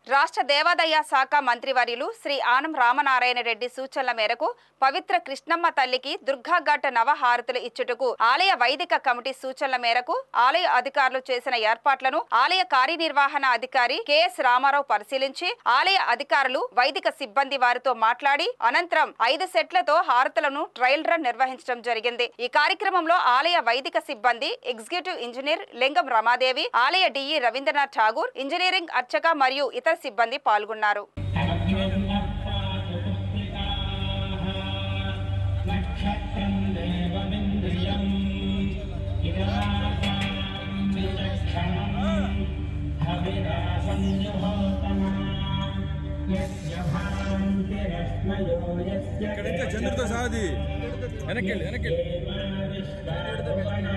రాష్ట్ర దేవాదాయ శాఖ మంత్రివర్యులు శ్రీ ఆనం రామనారాయణ రెడ్డి సూచనల మేరకు పవిత్ర కృష్ణమ్మ తల్లికి దుర్గాఘాట్ నవహారతులు ఇచ్చుటకు ఆలయ వైదిక కమిటీ సూచనల మేరకు ఆలయ అధికారులు చేసిన ఏర్పాట్లను ఆలయ కార్యనిర్వహణ అధికారి కెఎస్ రామారావు పరిశీలించి ఆలయ అధికారులు వైదిక సిబ్బంది వారితో మాట్లాడి అనంతరం ఐదు సెట్లతో హారతులను ట్రయల్ రన్ నిర్వహించడం జరిగింది ఈ కార్యక్రమంలో ఆలయ వైదిక సిబ్బంది ఎగ్జిక్యూటివ్ ఇంజనీర్ లింగం రమాదేవి ఆలయ డిఈ రవీంద్రనాథ్ ఠాగూర్ ఇంజనీరింగ్ అర్చక మరియు ఇతర సిబ్బంది పాల్గొన్నారు నక్షత్రం దేవమింద్రియం విచక్షణం హవిరాసం జుహోతమా యస్య భాంతిరశ్మయో యస్య ఇక్కడైతే చంద్రుడితో సాది వెనక్కి వెనక్కి దేవా విశ్వరూపణా